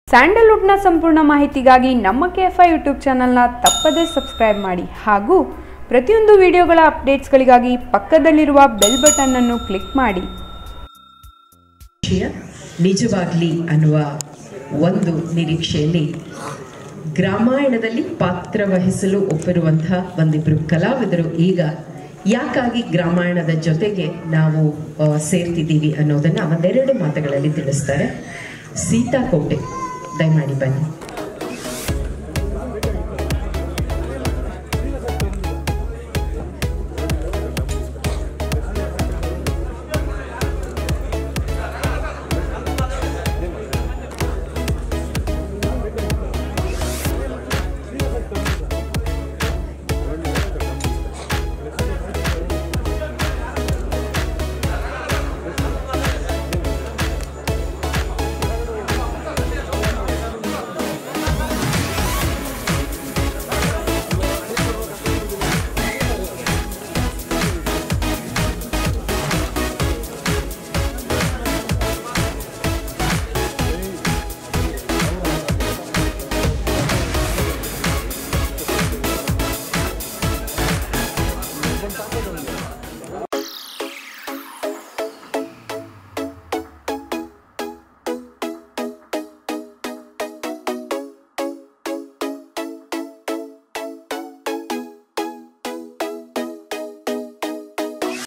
ಸ್ಯಾಂಡಲ್ವುಡ್ನ ಸಂಪೂರ್ಣ ಮಾಹಿತಿಗಾಗಿ ನಮ್ಮ ಕೆ ಎಫ್ ಐ ಯೂಟ್ಯೂಬ್ ಚಾನಲ್ನ ತಪ್ಪದೇ ಸಬ್ಸ್ಕ್ರೈಬ್ ಮಾಡಿ ಹಾಗೂ ಪ್ರತಿಯೊಂದು ವಿಡಿಯೋಗಳ ಅಪ್ಡೇಟ್ಸ್ಗಳಿಗಾಗಿ ಪಕ್ಕದಲ್ಲಿರುವ ಬೆಲ್ ಬಟನ್ ಅನ್ನು ಕ್ಲಿಕ್ ಮಾಡಿ ವಿಷಯ ನಿಜವಾಗ್ಲಿ ಅನ್ನುವ ಒಂದು ನಿರೀಕ್ಷೆಯಲ್ಲಿ ಗ್ರಾಮಾಯಣದಲ್ಲಿ ಪಾತ್ರ ವಹಿಸಲು ಒಪ್ಪಿರುವಂತಹ ಒಂದಿಬ್ರು ಕಲಾವಿದರು ಈಗ ಯಾಕಾಗಿ ಗ್ರಾಮಾಯಣದ ಜೊತೆಗೆ ನಾವು ಆ, ಸೇರ್ತಿದ್ದೀವಿ ಅನ್ನೋದನ್ನ ಒಂದೆರಡು ಮಾತುಗಳಲ್ಲಿ ತಿಳಿಸ್ತಾರೆ ಸೀತಾಕೋಟೆ ದಯಮಾಡಿ ಬನ್ನಿ